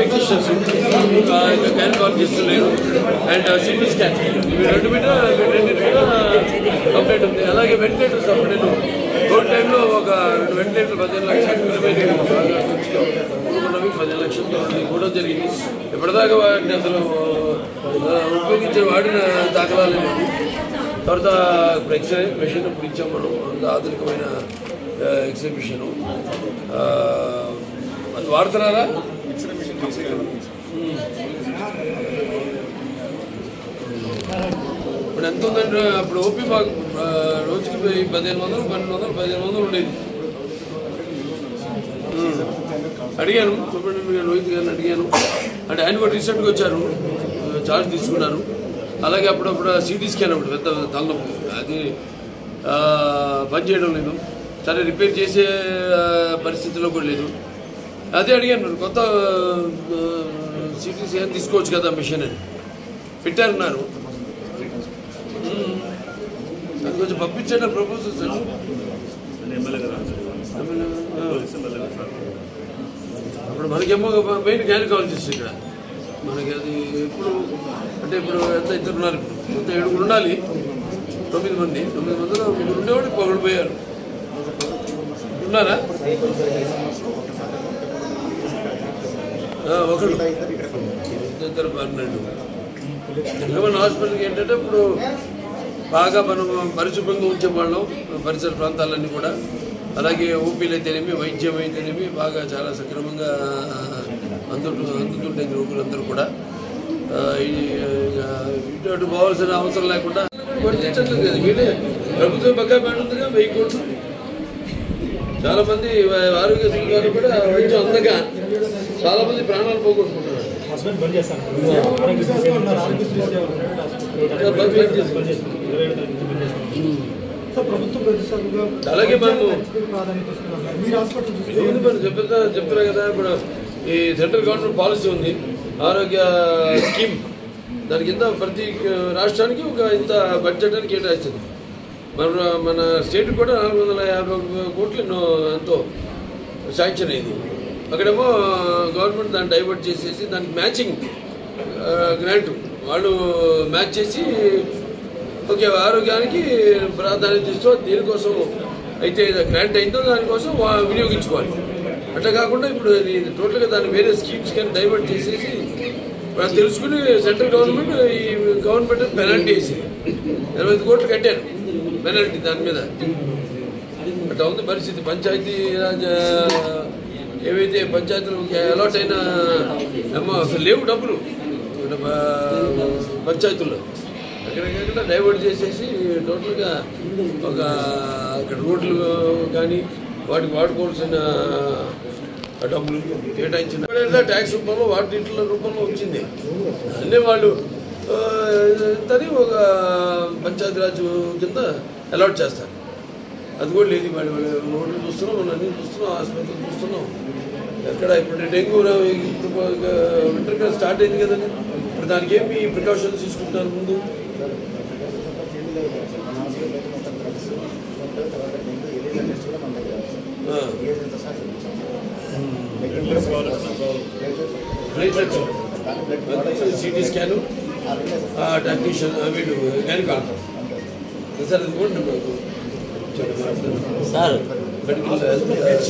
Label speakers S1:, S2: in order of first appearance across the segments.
S1: Technicians gynaecologist లేరు and CT scan ఇవి రెండు మీద రెండింటి మీద కంప్లైంట్ ఉంది అలాగే వెంటిలేటర్స్ అప్పుడు నేను కోవిడ్ టైంలో ఒక రెండు వెంటిలేటర్ పదిహేను లక్షలు విలువైనవి బాగా ఖర్చులో ఉన్నవి పదిహేను లక్షలతో అది కూడా జరిగింది ఇప్పటిదాకా వాటిని అసలు ఆ, ఉపయోగించిన వాడిన దాఖలాలు లేవు తర్వాత ఇప్పుడు ఎక్స్రే మెషిన్ ఇప్పుడు ఇచ్చాం మనం అంత ఆధునికమైన ఆ, ఎక్స్రే మిషన్ ఆ, అది వాడుతున్నారా ఇప్పుడు ఎంత ఉందంటే అప్పుడు ఓపీ మాకు ఆ, రోజుకి వెయ్యి పదిహేను వందలు పన్నెండు వందలు పదిహేను వందలు ఉండేది ఉమ్. అడిగాను సూపరింటెండెంట్ గారు రోహిత్ గారిని అడిగాను అంటే ఆయన కూడా రీసెంట్గా వచ్చారు చార్జ్ తీసుకున్నారు అలాగే అప్పుడప్పుడు సిటీ స్కాన్ అప్పుడు పెద్ద తలనొప్పి అది ఆ, పనిచేయడం లేదు సరే రిపేర్ చేసే ఆ, పరిస్థితిలో కూడా లేదు అదే అడిగాను మరి కొత్త సిటీ స్కాన్ తీసుకోవచ్చు కదా మిషన్ అని పెట్టారన్నారు ఉమ్. అది కొంచెం పంపించండి ప్రపోజల్ సార్ అప్పుడు మనకేమో మెయిన్ గైనకాలజిస్ట్ ఇక్కడ మనకి అది ఎప్పుడు అంటే ఇప్పుడు ఎంత ఇద్దరు ఉన్నారు ఇప్పుడు మొత్తం ఏడుగురు ఉండాలి తొమ్మిది మంది తొమ్మిది మందిలో ముగ్గురు ఉండేవాడు పొగలు పోయారు ఉన్నారా ఆ, ఒకడు ఇద్దరు పన్నెండు మన హాస్పిటల్కి ఏంటంటే ఇప్పుడు బాగా మనం పరిశుభ్రంగా ఉంచేవాళ్ళం పరిసర ప్రాంతాలన్నీ కూడా అలాగే ఓపీలు అయితేనేమి వైద్యం అయితేనేమి బాగా చాలా సక్రమంగా అందుతూ అందుతుండేది రోగులందరూ కూడా ఆ, ఈ ఆ, ఇటు అటు పోవాల్సిన అవసరం లేకుండా వర్తించట్లేదు కదా వీళ్ళే ప్రభుత్వం పక్కా పెడుతుందిగా వెయ్యి కోట్లు చాలా మంది వా- ఆరోగ్యశ్రీ వారు కూడా వైద్యం అందక చాలా మంది ప్రాణాలు పోగొట్టుకుంటున్నారు
S2: హస్బెండ్ బంద్ చేస్తాను ఆరోగ్యశ్రీ సేవ ఉన్నారు ఆరోగ్యశ్రీ సేవ
S1: ఇంకా బంద్ చేసి-
S2: బంద్ చేస్తాను ఇరవై ఏడు తారీఖు నుంచి బంద్ చేస్తాను
S3: సార్ ప్రభుత్వం ప్రతిష్టంగా
S1: అలాగే మనము
S3: ప్రాధాన్యత ఇస్తున్నారు సార్. మీరు హాస్పిటల్ చూస్తే
S1: ఏముంది మరి చెప్తా చెప్తున్నా కదా ఇప్పుడు ఈ సెంట్రల్ గవర్నమెంట్ పాలసీ ఉంది ఆరోగ్య స్కీమ్ దాని కింద ప్రతి రాష్ట్రానికి ఒక ఇంత బడ్జెట్ అని కేటాయిస్తుంది మన మన స్టేట్ కూడా నాలుగు వందల యాభై ఒక కోట్లు ఎన్నో ఎంతో శాంక్షన్ అయింది అక్కడేమో గవర్నమెంట్ దాన్ని డైవర్ట్ చేసేసి దానికి మ్యాచింగ్ గ్రాంట్ వాళ్ళు మ్యాచ్ చేసి ఓకే ఆరోగ్యానికి ప్రాధాన్యత ఇస్తూ దీనికోసం అయితే గ్రాంట్ అయిందో దానికోసం వా- వినియోగించుకోవాలి అట్లా కాకుండా ఇప్పుడు ఇది టోటల్గా దాన్ని వేరే స్కీమ్స్ కానీ డైవర్ట్ చేసేసి వాళ్ళు తెలుసుకుని సెంట్రల్ గవర్నమెంట్ ఈ గవర్నమెంట్ పెనాల్టీ వేసింది ఇరవై ఐదు కోట్లు కట్టారు పెనాల్టీ దాని మీద అట్లా ఉంది పరిస్థితి పంచాయతీ రాజ్ ఏవైతే పంచాయతీలకు అలాట్ అయిన ఏమో అసలు లేవు డబ్బులు ఇక్కడ ప- పంచాయతీల్లో ఎక్కడికక్కడ డైవర్ట్ చేసేసి టోటల్గా ఒక ఇక్కడ రోడ్లు కానీ వాటికి వాడుకోవాల్సిన డబ్బులు కేటాయించిన ట్యాక్స్ రూపంలో వాటింట్ల రూపంలో వచ్చింది అన్నీ వాళ్ళు ఆ, ఇంతని ఒక పంచాయతీరాజ్ కింద అలాట్ చేస్తారు అది కూడా లేదు వాళ్ళు వాళ్ళు రోడ్లు చూస్తున్నాం మనం అన్ని చూస్తున్నాం ఆసుపత్రులు చూస్తున్నాం ఎక్కడ ఇప్పుడు డెంగ్యూ రా- ఇప్పుడు వింటర్ కాలం స్టార్ట్ అయింది కదండి ఇప్పుడు దానికి ఏమి ప్రికాషన్స్ తీసుకుంటున్నారు ముందు ఆ. సిటీ స్కాను టెక్నీషియన్ వీళ్ళు గైనకాలజీ సార్ అది కూడా
S4: సార్
S1: మెడికల్ హెల్త్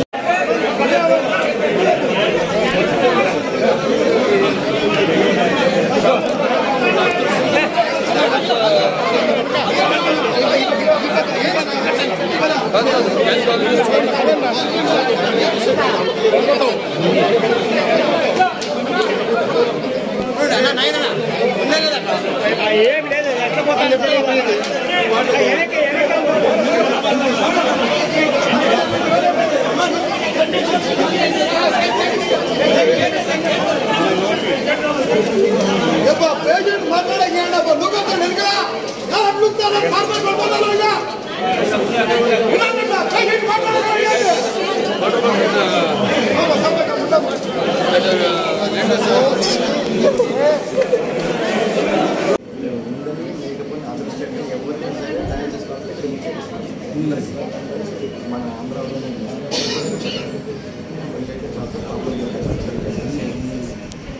S5: ಯಪ್ಪ ಪೇಷಂಟ್ ಮಾತಾಡಕ್ಕೆ ಏನಪ್ಪ ನುಗ್ಗತ್ತ ನಿನ್ಗ ಯಾರು ನುಗ್ತಾರ ಫಾರ್ಮರ್ ಬರ್ಬೋದಲ್ಲ ಈಗ ಇಲ್ಲ ಪೇಷಂಟ್ ಮಾತಾಡಕ್ಕೆ
S6: లేకపోతే అదృష్టంగా ఎవరిని తయారు చేసుకోవాలి ఇక్కడ నుంచి మన ఆంధ్రాలో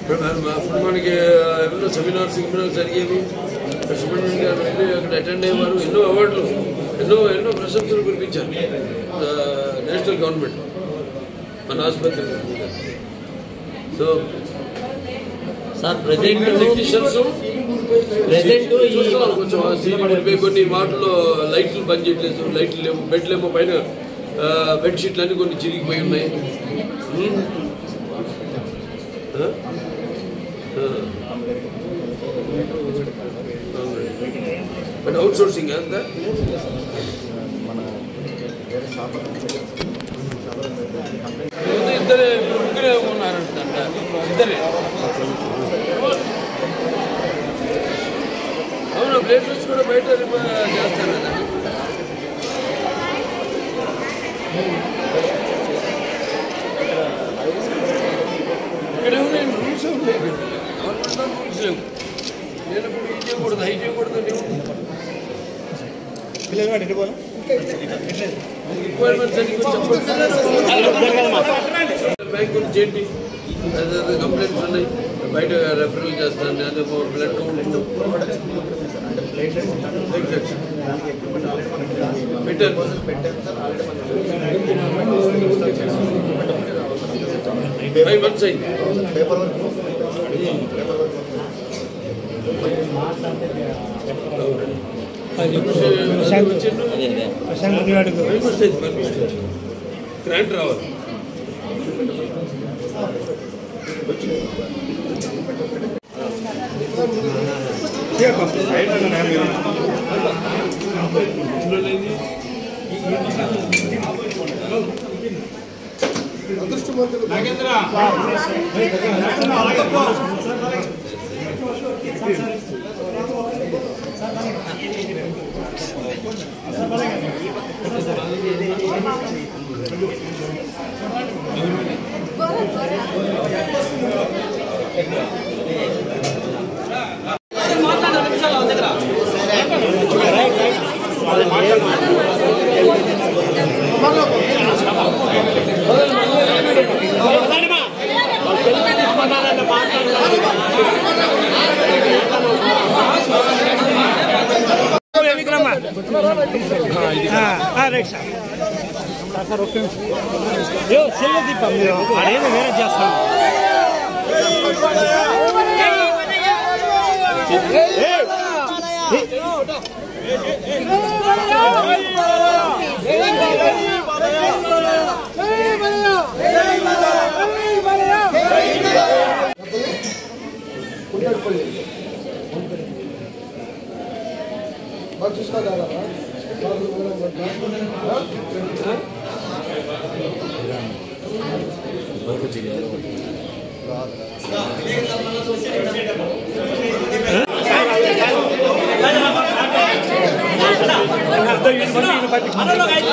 S1: ఇప్పుడు మన- అప్పుడు మనకి ఎన్నో సెమినార్స్ సెమినార్స్ జరిగేవి సుబ్రహ్మణ్యం గారు వెళ్ళి అక్కడ అటెండ్ అయ్యేవారు ఎన్నో అవార్డులు ఎన్నో ఎన్నో ప్రశంసలు కురిపించారు ఆ, నేషనల్ గవర్నమెంట్ మన ఆసుపత్రి మీద. So
S4: sir present
S1: technicians
S4: present ఈ
S1: చూస్తున్నాం కొంచెం ఆ సీలింగ్ పడిపోయి కొన్ని వాటిలో లైట్లు పనిచేయట్లేదు లైట్లు లేవు బెడ్లు ఏమో పైన ఆ, బెడ్షీట్లు అన్ని కొన్ని చిరిగిపోయి ఉన్నాయి ఉమ్. ఆ? ఆ. అవునండి. బట్ అవుట్ సోర్సింగ్ అంతా
S6: మన వేరే షాప్
S1: ముందు ఇద్దరే ఇప్పుడు ముగ్గురే ఉన్నారంట ఇద్దరే అవును ప్లేట్లెట్స్ కూడా బయట రిప- చేస్తారు కదా ఇక్కడ ఉన్నాయి రూల్స్ ఉన్నాయి గవర్నమెంట్ రూల్స్ లేవు నేను ఇప్పుడు ఇది చేయకూడదు హై చేయకూడదు నేను రిక్వైర్మెంట్స్ అన్ని కొంచెం బ్యాంక్ గురించి ఏంటి అదే కంప్లైంట్స్ ఉన్నాయి బయట రెఫరల్ చేస్తాను అదే బ్లడ్ కౌంట్
S6: అంటే ప్లేటెస్
S1: ప్లేట్లెట్స్
S6: దానికి ఎక్విప్మెంట్ ఆల్రెడీ మనకి
S1: పెట్టారు
S6: పెట్టారు సార్ ఆల్రెడీ
S1: ఫైవ్ మంత్స్ అయింది
S6: paper work paper work
S2: Prashanth అడుగు
S1: గ్రాంట్ రావాలి
S2: రైట్ సార్ సార్ ఒక్క నిమిషం యో సెల్ దీపం మీరు అదేదో వేరే చేస్తాం
S3: బాగా చూసుకోగలరా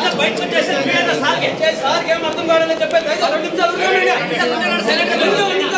S4: సార్ ఏం అర్థం కావాలని చెప్పేది ఐదు నిమిషాలు